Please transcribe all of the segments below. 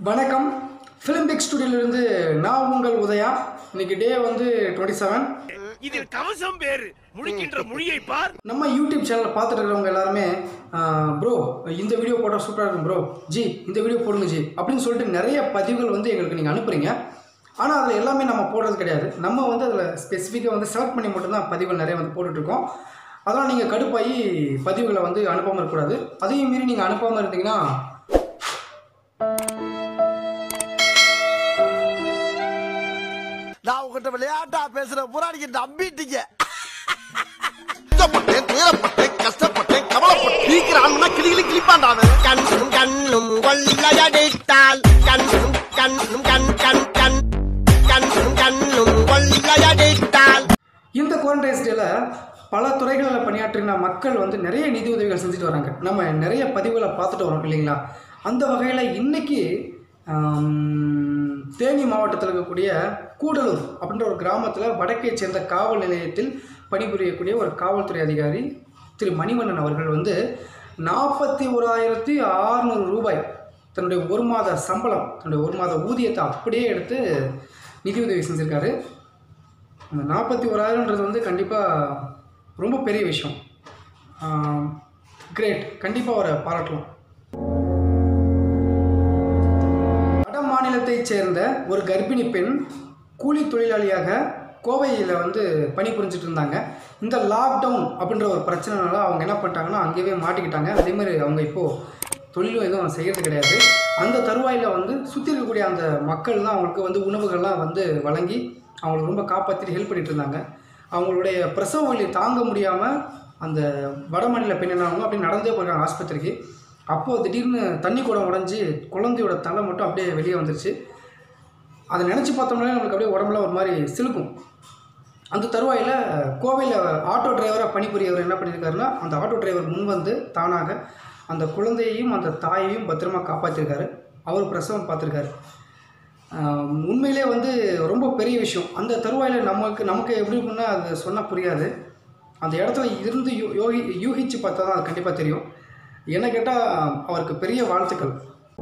வணக்கம் ஃபிலிம்பிக் ஸ்டுடியோலேருந்து நான் உங்கள் உதயா இன்னைக்கு டே வந்து டுவெண்ட்டி செவன் இதில் கவசம் வேறு முடிக்கின்ற மொழியை பார் நம்ம யூடியூப் சேனலை பார்த்துட்டு இருக்கிறவங்க எல்லாருமே ப்ரோ இந்த வீடியோ போட்டால் சூப்பராக இருக்கும் ப்ரோ ஜி இந்த வீடியோ போடுங்க ஜி அப்படின்னு சொல்லிட்டு நிறைய பதிவுகள் வந்து எங்களுக்கு நீங்கள் அனுப்புறீங்க ஆனால் அதில் எல்லாமே நம்ம போடுறது கிடையாது நம்ம வந்து அதில் ஸ்பெசிஃபிக்காக வந்து செலக்ட் பண்ணி மட்டும்தான் பதிவுகள் நிறைய வந்து போட்டுட்ருக்கோம் அதெல்லாம் நீங்கள் கடுப்பாகி பதிவுகளை வந்து அனுப்பாமல் இருக்கக்கூடாது அதையும் மீறி நீங்கள் அனுப்பாமல் இருந்தீங்கன்னா நான் உங்ககிட்ட விளையாட்டா பேசுற புறாடிக்கு நம்பிட்டீங்க கஷ்டப்பட்டேன் துயரப்பட்டேன் கஷ்டப்பட்டேன் கவலைப்பட்டேன் சீக்கிரம் கிளி கிளிப்பாண்டாவே கண்ணும் கண்ணும் கொள்ளையடித்தால் கண்ணும் கண்ணும் கண் கண் கண் கண்ணும் கண்ணும் கொள்ளையடித்தால் இந்த குவாரண்டைன்ஸ் டேல பல துறைகளில் பணியாற்றின மக்கள் வந்து நிறைய நிதி உதவிகள் செஞ்சுட்டு வராங்க நம்ம நிறைய பதிவுகளை பார்த்துட்டு வரோம் இல்லைங்களா அந்த வகையில் இன்னைக்கு ஆம், தேனி மாவட்டத்தில் இருக்கக்கூடிய கூடலூர் அப்படின்ற ஒரு கிராமத்தில் வடக்கை சேர்ந்த காவல் நிலையத்தில் பணிபுரியக்கூடிய ஒரு காவல்துறை அதிகாரி திரு மணிவண்ணன் அவர்கள் வந்து நாற்பத்தி ஓராயிரத்தி ஆறுநூறு ரூபாய் தன்னுடைய ஒரு மாத சம்பளம் தன்னுடைய ஒரு மாத ஊதியத்தை அப்படியே எடுத்து நிதியுதவி செஞ்சுருக்காரு அந்த நாற்பத்தி ஓராயிரம்ன்றது வந்து கண்டிப்பாக ரொம்ப பெரிய விஷயம் கிரேட் கண்டிப்பாக அவரை பாராட்டலாம் வட மாநிலத்தைச் சேர்ந்த ஒரு கர்ப்பிணி பெண் கூலி தொழிலாளியாக கோவையில் வந்து பணிபுரிஞ்சிட்டு இருந்தாங்க இந்த லாக்டவுன் அப்படின்ற ஒரு பிரச்சனைனால அவங்க என்ன பண்ணிட்டாங்கன்னா அங்கேயே மாட்டிக்கிட்டாங்க அதே மாதிரி அவங்க இப்போது தொழிலும் எதுவும் செய்கிறது கிடையாது அந்த தருவாயில் வந்து சுற்றி இருக்கக்கூடிய அந்த மக்கள் தான் அவங்களுக்கு வந்து உணவுகள்லாம் வந்து வழங்கி அவங்களுக்கு ரொம்ப காப்பாற்றிட்டு ஹெல்ப் பண்ணிட்டு இருந்தாங்க அவங்களுடைய பிரசவ வலி தாங்க முடியாமல் அந்த வட மாநில பெண் என்ன ஆனாங்க அப்படியே நடந்தே போயிருக்காங்க ஆஸ்பத்திரிக்கு அப்போது திடீர்னு தண்ணி குடம் உடஞ்சி குழந்தையோட தலை மட்டும் அப்படியே வெளியே வந்துருச்சு அதை நினச்சி பார்த்தோம்னாலே நம்மளுக்கு அப்படியே உடம்புல ஒரு மாதிரி சிலுக்கும் அந்த தருவாயில் கோவையில் ஆட்டோ டிரைவராக பணிபுரியவர் என்ன பண்ணியிருக்காருன்னா அந்த ஆட்டோ டிரைவர் முன் வந்து தானாக அந்த குழந்தையையும் அந்த தாயையும் பத்திரமா காப்பாற்றிருக்காரு அவர் பிரசவம் பார்த்துருக்காரு ஆஹ் உண்மையிலே வந்து ரொம்ப பெரிய விஷயம் அந்த தருவாயில் நமக்கு நமக்கு எப்படி இருக்குன்னா அது சொன்னால் புரியாது அந்த இடத்துல இருந்து யோ யோகி யூகிச்சு பார்த்தா தான் அது கண்டிப்பாக தெரியும் என்ன கேட்டால் அவருக்கு பெரிய வாழ்த்துக்கள்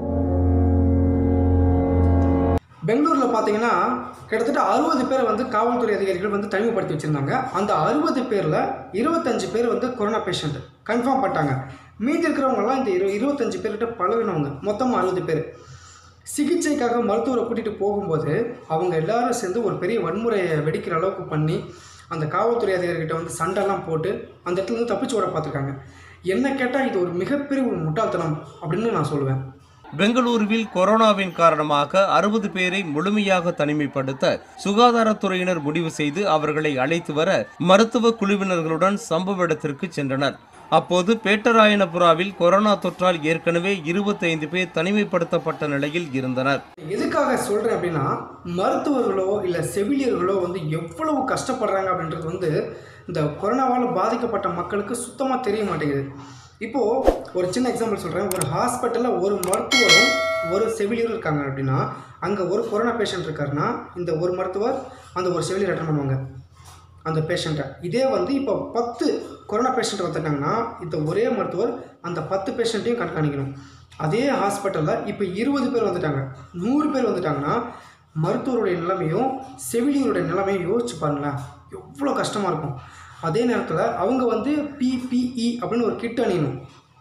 பெங்களூரில் பார்த்தீங்கன்னா கிட்டத்தட்ட அறுபது பேரை வந்து காவல்துறை அதிகாரிகள் வந்து தனிமைப்படுத்தி வச்சுருந்தாங்க அந்த அறுபது பேரில் இருபத்தஞ்சு பேர் வந்து கொரோனா பேஷண்ட் கன்ஃபார்ம் பண்ணிட்டாங்க மீதி இருக்கிறவங்கலாம் இந்த இரு இருபத்தஞ்சு பேர்கிட்ட பழகினவங்க மொத்தமாக அறுபது பேர் சிகிச்சைக்காக மருத்துவரை கூட்டிகிட்டு போகும்போது அவங்க எல்லாரும் சேர்ந்து ஒரு பெரிய வன்முறையை வெடிக்கிற அளவுக்கு பண்ணி அந்த காவல்துறை அதிகாரிகிட்ட வந்து சண்டைலாம் போட்டு அந்த இடத்துல இருந்து தப்பிச்சு ஓட பார்த்துருக்காங்க என்ன கேட்டால் இது ஒரு மிகப்பெரிய ஒரு முட்டாள்தனம் அப்படின்னு நான் சொல்லுவேன் பெங்களூருவில் கொரோனாவின் காரணமாக அறுபது பேரை முழுமையாக தனிமைப்படுத்த சுகாதாரத்துறையினர் முடிவு செய்து அவர்களை அழைத்து வர மருத்துவ குழுவினர்களுடன் சம்பவ இடத்திற்கு சென்றனர் அப்போது பேட்டராயனபுராவில் கொரோனா தொற்றால் ஏற்கனவே இருபத்தைந்து பேர் தனிமைப்படுத்தப்பட்ட நிலையில் இருந்தனர் எதுக்காக சொல்கிறேன் அப்படின்னா மருத்துவர்களோ இல்லை செவிலியர்களோ வந்து எவ்வளவு கஷ்டப்படுறாங்க அப்படின்றது வந்து இந்த கொரோனாவால் பாதிக்கப்பட்ட மக்களுக்கு சுத்தமாக தெரிய மாட்டேங்குது இப்போது ஒரு சின்ன எக்ஸாம்பிள் சொல்கிறேன் ஒரு ஹாஸ்பிட்டலில் ஒரு மருத்துவரும் ஒரு செவிலியரும் இருக்காங்க அப்படின்னா அங்கே ஒரு கொரோனா பேஷண்ட் இருக்காருன்னா இந்த ஒரு மருத்துவர் அந்த ஒரு செவிலியர் அட்டன் பண்ணுவாங்க அந்த பேஷண்ட்டை இதே வந்து இப்போ பத்து கொரோனா பேஷண்ட் வந்துட்டாங்கன்னா இந்த ஒரே மருத்துவர் அந்த பத்து பேஷண்ட்டையும் கண்காணிக்கணும் அதே ஹாஸ்பிட்டலில் இப்போ இருபது பேர் வந்துட்டாங்க நூறு பேர் வந்துட்டாங்கன்னா மருத்துவருடைய நிலைமையும் செவிலியருடைய நிலைமையும் யோசிச்சு பாருங்களேன் எவ்வளோ கஷ்டமாக இருக்கும் அதே நேரத்தில் அவங்க வந்து பிபிஇ அப்படின்னு ஒரு கிட் அணியணும்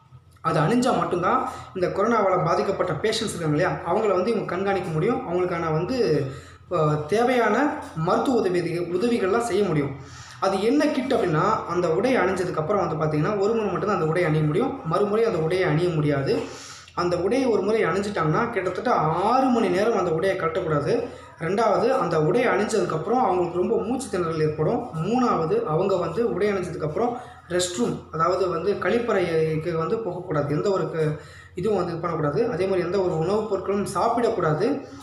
அது அணிஞ்சால் மட்டும்தான் இந்த கொரோனாவால் பாதிக்கப்பட்ட பேஷண்ட்ஸ் இருக்காங்க இல்லையா அவங்கள வந்து இவங்க கண்காணிக்க முடியும் அவங்களுக்கான வந்து அஹ், தேவையான மருத்துவ உதவி உதவிகள்லாம் செய்ய முடியும் அது என்ன கிட் அப்படின்னா அந்த உடையை அணிஞ்சதுக்கப்புறம் வந்து பார்த்திங்கன்னா ஒரு முறை மட்டும்தான் அந்த உடையை அணிய முடியும் மறுமுறை அந்த உடையை அணிய முடியாது அந்த உடையை ஒரு முறை அணிஞ்சிட்டாங்கன்னா கிட்டத்தட்ட ஆறு மணி நேரம் அந்த உடையை கட்டக்கூடாது ரெண்டாவது அந்த உடையை அணிஞ்சதுக்கப்புறம் அவங்களுக்கு ரொம்ப மூச்சு திணறல் ஏற்படும் மூணாவது அவங்க வந்து உடை அணிஞ்சதுக்கப்புறம் ரெஸ்ட் ரூம் அதாவது வந்து கழிப்பறைக்கு வந்து போகக்கூடாது எந்த ஒரு க- இதுவும் வந்து இது பண்ணக்கூடாது அதே மாதிரி எந்த ஒரு உணவுப் பொருட்களும் சாப்பிடக்கூடாது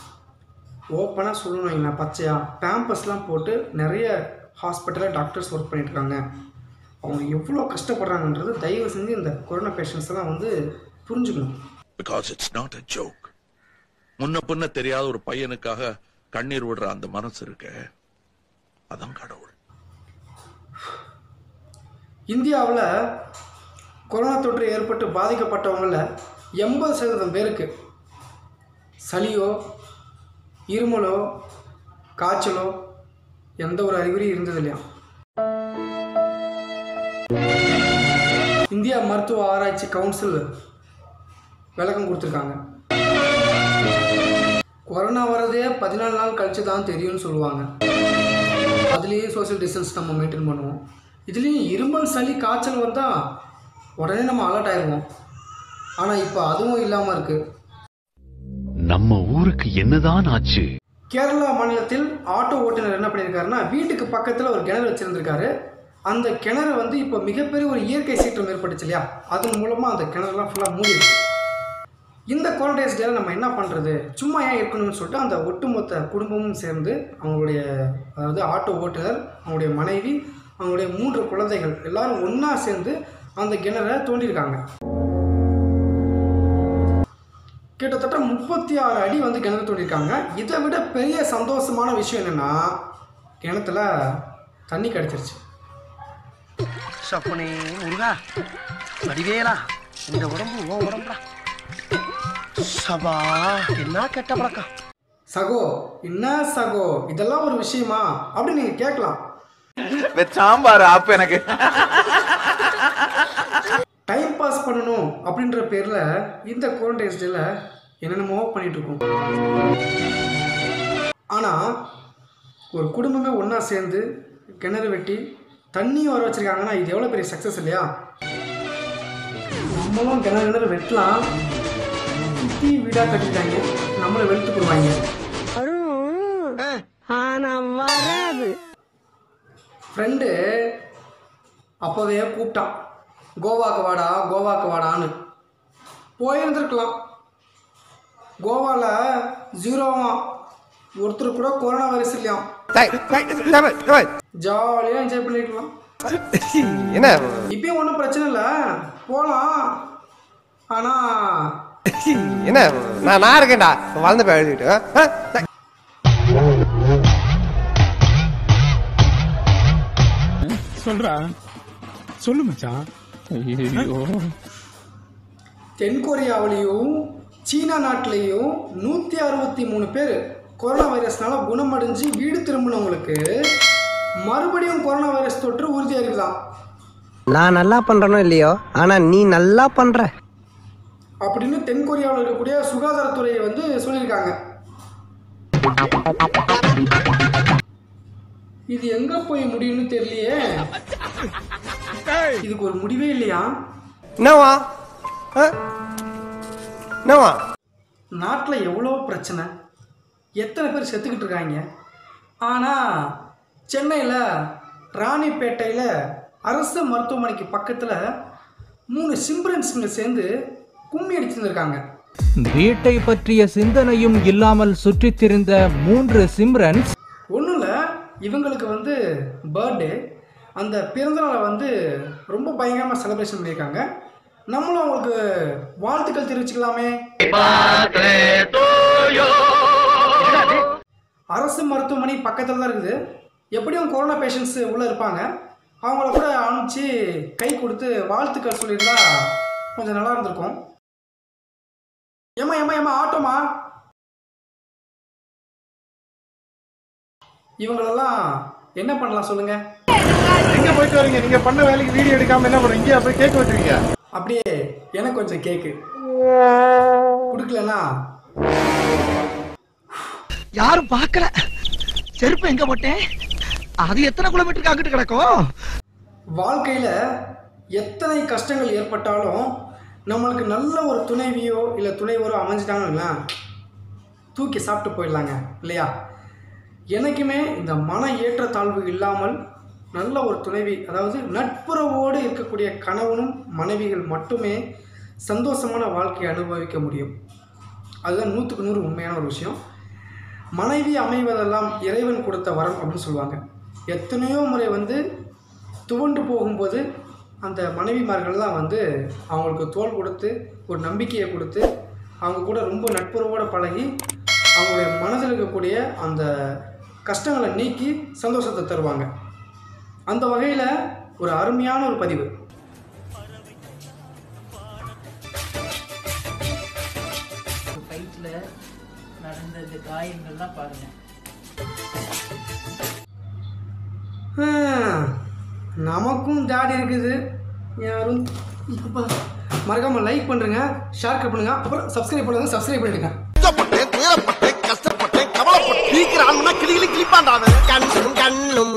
ஓப்பனாக சொல்லணும் வைங்களேன் பச்சையாக பேம்பஸ்லாம் போட்டு நிறைய ஹாஸ்பிட்டலில் டாக்டர்ஸ் ஒர்க் பண்ணிட்டு இருக்காங்க அவங்க எவ்வளோ கஷ்டப்படுறாங்கன்றது தயவு செஞ்சு இந்த கொரோனா பேஷண்ட்ஸ் எல்லாம் வந்து புரிஞ்சுக்கணும் because it's not a joke முன்ன பின்ன தெரியாத ஒரு பையனுக்காக கண்ணீர் விடுற அந்த மனசு இருக்க அதான் கடவுள் இந்தியாவில் கொரோனா தொற்று ஏற்பட்டு பாதிக்கப்பட்டவங்கள எண்பது சதவீதம் பேருக்கு சளியோ இருமலோ காய்ச்சலோ எந்த ஒரு அறிகுறியும் இருந்தது இல்லையா இந்தியா மருத்துவ ஆராய்ச்சி கவுன்சில் விளக்கம் கொடுத்துருக்காங்க கொரோனா வரதே பதினாலு நாள் கழிச்சு தான் தெரியும்னு சொல்லுவாங்க அதுலேயே சோஷியல் டிஸ்டன்ஸ் நம்ம மெயின்டைன் பண்ணுவோம் இதுலேயும் இருமல் சளி காய்ச்சல் வந்தால் உடனே நம்ம அலர்ட் ஆயிடுவோம் ஆனால் இப்போ அதுவும் இல்லாமல் இருக்குது நம்ம ஊருக்கு என்னதான் ஆச்சு கேரளா மாநிலத்தில் ஆட்டோ ஓட்டுநர் என்ன பண்ணியிருக்காருன்னா வீட்டுக்கு பக்கத்தில் ஒரு கிணறு வச்சுருந்துருக்காரு அந்த கிணறு வந்து இப்போ மிகப்பெரிய ஒரு இயற்கை சீற்றம் ஏற்பட்டுச்சு இல்லையா அதன் மூலமாக அந்த கிணறுலாம் ஃபுல்லாக மூடிடுச்சு இந்த குவாரண்டைன்ஸ் டேல நம்ம என்ன பண்ணுறது சும்மா ஏன் இருக்கணும்னு சொல்லிட்டு அந்த ஒட்டுமொத்த குடும்பமும் சேர்ந்து அவங்களுடைய அதாவது ஆட்டோ ஓட்டுநர் அவங்களுடைய மனைவி அவங்களுடைய மூன்று குழந்தைகள் எல்லாரும் ஒன்றா சேர்ந்து அந்த கிணறை தோண்டியிருக்காங்க கிட்டத்தட்ட முப்பத்தி ஆறு அடி வந்து கிணறு தோண்டியிருக்காங்க இதை விட பெரிய சந்தோஷமான விஷயம் என்னென்னா கிணத்துல தண்ணி கிடச்சிருச்சு சப்பனே முருகா வடிவேலா இந்த உடம்பு ஓ உடம்புடா சபா என்ன கெட்ட பழக்கம் சகோ என்ன சகோ இதெல்லாம் ஒரு விஷயமா அப்படின்னு நீங்கள் கேட்கலாம் சாம்பார் ஆப்பு எனக்கு டைம் பாஸ் பண்ணணும் அப்படின்ற பேரில் இந்த குவாரண்டைன்ஸ் டேல என்னென்னமோ பண்ணிட்டு இருக்கோம் ஆனால் ஒரு குடும்பமே ஒன்றா சேர்ந்து கிணறு வெட்டி தண்ணியும் வர வச்சுருக்காங்கன்னா இது எவ்வளோ பெரிய சக்ஸஸ் இல்லையா நம்மளும் கிணறு கிணறு வெட்டலாம் சுற்றி வீடாக கட்டிட்டாங்க நம்மளை வெளுத்து போடுவாங்க ஃப்ரெண்டு அப்போவே கூப்பிட்டான் கோவாக்கு வாடா கோவாக்கு வாடான்னு போயிருந்துருக்கலாம் கோவாவில் ஜீரோவா ஒருத்தர் கூட கொரோனா வைரஸ் இல்லையாம் ஜாலியாக என்ஜாய் பண்ணிருக்கலாம் என்ன இப்பயும் ஒன்றும் பிரச்சனை இல்லை போகலாம் ஆனால் என்ன நான் நான் இருக்கேன்டா வளர்ந்து போய் எழுதிட்டு தென்கொரியாவிலையும் சீனா நாட்டிலையும் நூற்றி அறுபத்தி மூணு பேர் கொரோனா வைரஸ்னால குணமடைஞ்சு வீடு திரும்பினவங்களுக்கு மறுபடியும் கொரோனா வைரஸ் தொற்று உறுதியாயிருக்குதான் நான் நல்லா பண்றனோ இல்லையோ ஆனா நீ நல்லா பண்ற அப்படின்னு தென்கொரியாவில் இருக்கக்கூடிய சுகாதாரத்துறை வந்து சொல்லியிருக்காங்க இது எங்க போய் முடியும்னு தெரியலையே இதுக்கு ஒரு முடிவே இல்லையா என்னவா ஆ? என்னவா நாட்டில் எவ்வளோ பிரச்சனை எத்தனை பேர் செத்துக்கிட்டு இருக்காங்க ஆனால் சென்னையில் ராணிப்பேட்டையில் அரசு மருத்துவமனைக்கு பக்கத்தில் மூணு சிம்ரன்ஸுங்க சேர்ந்து கும்மி அடிச்சிருந்துருக்காங்க வீட்டை பற்றிய சிந்தனையும் இல்லாமல் சுற்றித் திரிந்த மூன்று சிம்ரன்ஸ் ஒன்றும் இல்லை இவங்களுக்கு வந்து பர்த்டே அந்த பிறந்தநாளை வந்து ரொம்ப பயங்கரமாக செலிப்ரேஷன் பண்ணியிருக்காங்க நம்மளும் அவங்களுக்கு வாழ்த்துக்கள் தெரிவிச்சுக்கலாமே அரசு மருத்துவமனை பக்கத்தில் தான் இருக்குது எப்படியும் கொரோனா பேஷண்ட்ஸ் உள்ளே இருப்பாங்க அவங்கள கூட அனுப்பிச்சு கை கொடுத்து வாழ்த்துக்கள் சொல்லியிருந்தா கொஞ்சம் நல்லா இருந்திருக்கும் ஏமா ஏமா ஏமா ஆட்டோமா இவங்களெல்லாம் என்ன பண்ணலாம் சொல்லுங்க எங்க போயிட்டு வரீங்க நீங்க பண்ண வேலைக்கு வீடியோ எடுக்காம என்ன பண்றீங்க இங்கேயா போய் கேட்க வச்சிருக்கீங்க அப்படியே எனக்கு கொஞ்சம் கேக்கு கொடுக்கலனா யாரும் பார்க்கல செருப்பு எங்க போட்டேன் அது எத்தனை கிலோமீட்டருக்கு அங்கிட்டு கிடக்கும் வாழ்க்கையில் எத்தனை கஷ்டங்கள் ஏற்பட்டாலும் நம்மளுக்கு நல்ல ஒரு துணைவியோ இல்லை துணைவரோ அமைஞ்சிட்டாங்கன்னா தூக்கி சாப்பிட்டு போயிடலாங்க இல்லையா எனக்குமே இந்த மன ஏற்றத்தாழ்வு இல்லாமல் நல்ல ஒரு துணைவி அதாவது நட்புறவோடு இருக்கக்கூடிய கணவனும் மனைவிகள் மட்டுமே சந்தோஷமான வாழ்க்கையை அனுபவிக்க முடியும் அதுதான் நூற்றுக்கு நூறு உண்மையான ஒரு விஷயம் மனைவி அமைவதெல்லாம் இறைவன் கொடுத்த வரம் அப்படின்னு சொல்லுவாங்க எத்தனையோ முறை வந்து துவண்டு போகும்போது அந்த மனைவிமார்கள்லாம் வந்து அவங்களுக்கு தோள் கொடுத்து ஒரு நம்பிக்கையை கொடுத்து அவங்க கூட ரொம்ப நட்புறவோடு பழகி அவங்களுடைய மனதில் இருக்கக்கூடிய அந்த கஷ்டங்களை நீக்கி சந்தோஷத்தை தருவாங்க அந்த வகையில் ஒரு அருமையான ஒரு பதிவு ஃபைட்டில் நடந்த இந்த காயங்கள்லாம் பாருங்க ஆ, நமக்கும் தாடி இருக்குது யாரும் இப்ப மறக்காம லைக் பண்ணுங்க ஷேர் பண்ணுங்க அப்புறம் சப்ஸ்கிரைப் பண்ணுங்க சப்ஸ்கிரைப் பண்ணிடுங்க கஷ்டப்பட்டேன் துயரப்பட்டேன் கஷ்டப்பட்டேன் கவலைப்பட்டேன் பீக்கிற ஆண்மனா கிளி கிளி கிளிப்பாண்டாவே கண்ணும் கண்ணும்